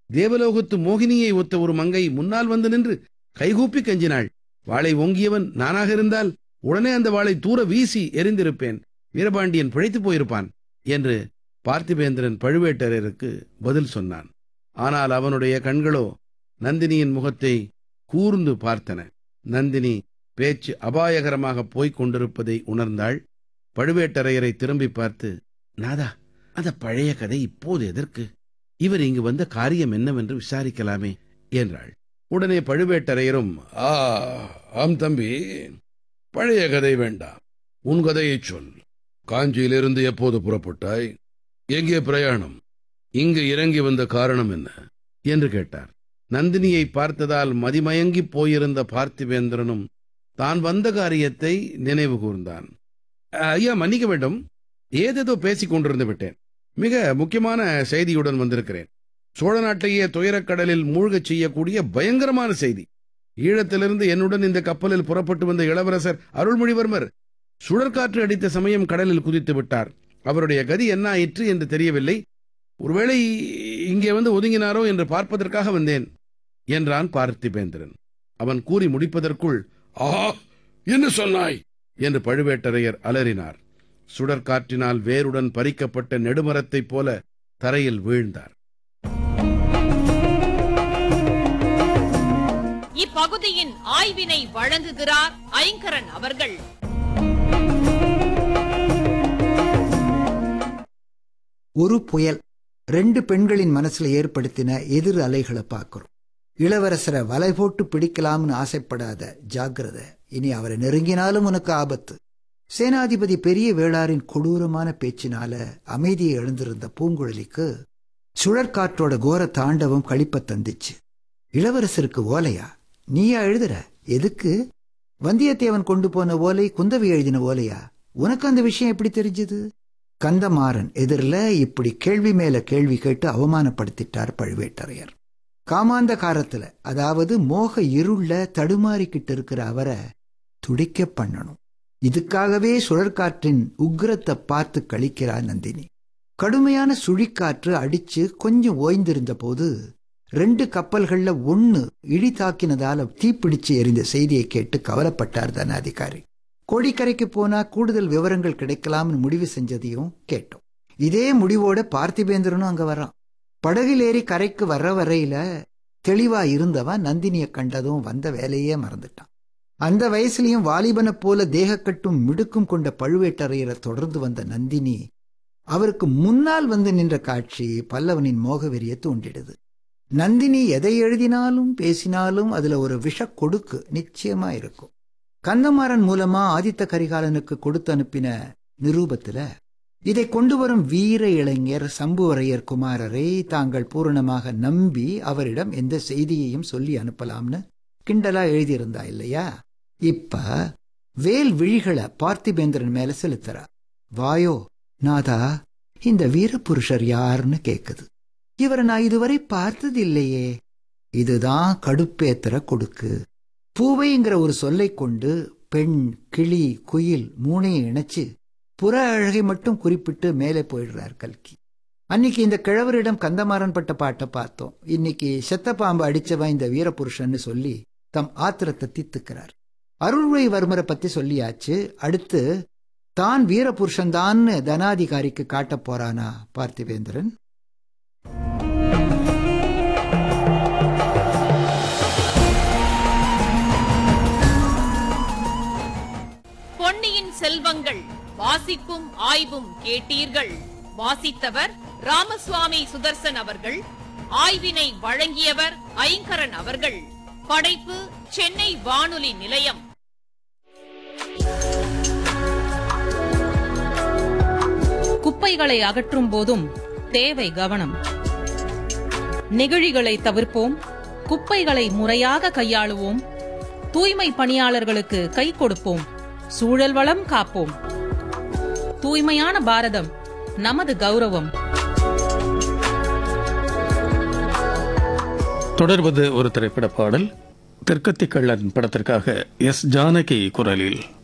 தேவலோகத்து மோகினியை ஒத்த ஒரு மங்கை முன்னால் வந்து நின்று கைகூப்பி கெஞ்சினாள் வாளை ஓங்கியவன் நானாக இருந்தால் உடனே அந்த வாளை தூர வீசி எரிந்திருப்பேன் வீரபாண்டியன் பிழைத்துப் போயிருப்பான் என்று பார்த்திபேந்திரன் பழுவேட்டரையருக்கு பதில் சொன்னான் ஆனால் அவனுடைய கண்களோ நந்தினியின் முகத்தை கூர்ந்து பார்த்தன நந்தினி பேச்சு அபாயகரமாக போய்க் கொண்டிருப்பதை உணர்ந்தாள் பழுவேட்டரையரை திரும்பி பார்த்து நாதா அந்த பழைய கதை இப்போது எதற்கு இவர் இங்கு வந்த காரியம் என்னவென்று விசாரிக்கலாமே என்றாள் உடனே பழுவேட்டரையரும் ஆ ஆம் தம்பி பழைய கதை வேண்டாம் உன் கதையைச் சொல் காஞ்சியிலிருந்து எப்போது புறப்பட்டாய் எங்கே பிரயாணம் இங்கு இறங்கி வந்த காரணம் என்ன என்று கேட்டார் நந்தினியை பார்த்ததால் மதிமயங்கிப் போயிருந்த பார்த்திவேந்திரனும் தான் வந்த காரியத்தை நினைவு கூர்ந்தான் ஐயா மன்னிக்க வேண்டும் ஏதேதோ பேசிக் கொண்டிருந்து விட்டேன் மிக முக்கியமான செய்தியுடன் வந்திருக்கிறேன் சோழ நாட்டையே துயரக்கடலில் மூழ்கச் செய்யக்கூடிய பயங்கரமான செய்தி ஈழத்திலிருந்து என்னுடன் இந்த கப்பலில் புறப்பட்டு வந்த இளவரசர் அருள்மொழிவர்மர் சுழற்காற்று அடித்த சமயம் கடலில் குதித்து விட்டார் அவருடைய கதி என்ன ஆயிற்று என்று தெரியவில்லை ஒருவேளை இங்கே வந்து ஒதுங்கினாரோ என்று பார்ப்பதற்காக வந்தேன் என்றான் பார்த்திபேந்திரன் அவன் கூறி முடிப்பதற்குள் ஆ என்ன சொன்னாய் என்று பழுவேட்டரையர் அலறினார் சுடற்காற்றினால் வேருடன் பறிக்கப்பட்ட நெடுமரத்தைப் போல தரையில் வீழ்ந்தார் இப்பகுதியின் ஆய்வினை வழங்குகிறார் ஐங்கரன் அவர்கள் ஒரு புயல் ரெண்டு பெண்களின் மனசுல ஏற்படுத்தின எதிர் அலைகளை பார்க்கிறோம் இளவரசரை வலை போட்டு பிடிக்கலாம்னு ஆசைப்படாத ஜாக்கிரதை இனி அவரை நெருங்கினாலும் உனக்கு ஆபத்து சேனாதிபதி பெரிய வேளாரின் கொடூரமான பேச்சினால அமைதியை எழுந்திருந்த பூங்குழலிக்கு சுழற்காற்றோட கோர தாண்டவம் கழிப்ப தந்துச்சு இளவரசருக்கு ஓலையா நீயா எழுதுற எதுக்கு வந்தியத்தேவன் கொண்டு போன ஓலை குந்தவி எழுதின ஓலையா உனக்கு அந்த விஷயம் எப்படி தெரிஞ்சது கந்தமாறன் எதிரில் இப்படி கேள்வி மேல கேள்வி கேட்டு அவமானப்படுத்திட்டார் பழுவேட்டரையர் காமாந்த காரத்துல அதாவது மோக இருள தடுமாறிக்கிட்டு இருக்கிற அவரை துடிக்க பண்ணணும் இதுக்காகவே சுழற்காற்றின் உக்கிரத்தை பார்த்து கழிக்கிறார் நந்தினி கடுமையான சுழிக்காற்று அடிச்சு கொஞ்சம் ஓய்ந்திருந்த போது ரெண்டு கப்பல்கள்ல ஒன்னு இடி தாக்கினதால தீப்பிடிச்சு எரிந்த செய்தியை கேட்டு கவலைப்பட்டார் தனாதிகாரி கோடிக்கரைக்கு போனா கூடுதல் விவரங்கள் கிடைக்கலாம்னு முடிவு செஞ்சதையும் கேட்டோம் இதே முடிவோட பார்த்திபேந்திரனும் அங்க வரான் படகில் ஏறி கரைக்கு வர்ற வரையில தெளிவா இருந்தவன் நந்தினிய கண்டதும் வந்த வேலையே மறந்துட்டான் அந்த வயசுலயும் வாலிபனை போல தேகக்கட்டும் மிடுக்கும் கொண்ட பழுவேட்டரையரை தொடர்ந்து வந்த நந்தினி அவருக்கு முன்னால் வந்து நின்ற காட்சி பல்லவனின் மோகவெறியை தூண்டிடுது நந்தினி எதை எழுதினாலும் பேசினாலும் அதுல ஒரு விஷ கொடுக்கு நிச்சயமா இருக்கும் கந்தமாறன் மூலமா ஆதித்த கரிகாலனுக்கு கொடுத்து அனுப்பின நிரூபத்துல இதை கொண்டு வரும் வீர இளைஞர் சம்புவரையர் குமாரரை தாங்கள் பூரணமாக நம்பி அவரிடம் எந்த செய்தியையும் சொல்லி அனுப்பலாம்னு கிண்டலா எழுதியிருந்தா இல்லையா இப்ப வேல் விழிகளை பார்த்திபேந்திரன் மேல செலுத்துறா வாயோ நாதா இந்த வீரபுருஷர் யாருன்னு கேக்குது இவரை நான் இதுவரை பார்த்தது இல்லையே இதுதான் கடுப்பேத்துற கொடுக்கு பூவைங்கிற ஒரு சொல்லை கொண்டு பெண் கிளி குயில் மூணையும் இணைச்சு புற அழகை மட்டும் குறிப்பிட்டு மேலே போயிடுறார் கல்கி அன்னைக்கு இந்த கிழவரிடம் கந்தமாறன் பட்ட பாட்டை பார்த்தோம் இன்னைக்கு செத்த பாம்பு அடிச்சவன் இந்த வீரபுருஷன்னு சொல்லி தம் ஆத்திரத்தை தீத்துக்கிறார் அருள்மொழிவர்மரை பத்தி சொல்லியாச்சு அடுத்து தான் வீரபுருஷன் தான்னு தனாதிகாரிக்கு காட்டப் போறானா பார்த்திவேந்திரன் பொன்னியின் செல்வங்கள் வாசிப்பும் ஆய்வும் கேட்டீர்கள் வாசித்தவர் ராமசுவாமி சுதர்சன் அவர்கள் ஆய்வினை வழங்கியவர் ஐங்கரன் அவர்கள் படைப்பு சென்னை வானொலி நிலையம் குப்பைகளை அகற்றும் போதும் தேவை கவனம் நெகிழிகளை தவிர்ப்போம் குப்பைகளை முறையாக கையாளுவோம் தூய்மை பணியாளர்களுக்கு கை கொடுப்போம் சூழல் வளம் காப்போம் தூய்மையான பாரதம் நமது கௌரவம் தொடர்வது ஒரு திரைப்பட பாடல் தெற்கத்தி கள்ளன் படத்திற்காக எஸ் ஜானகி குரலில்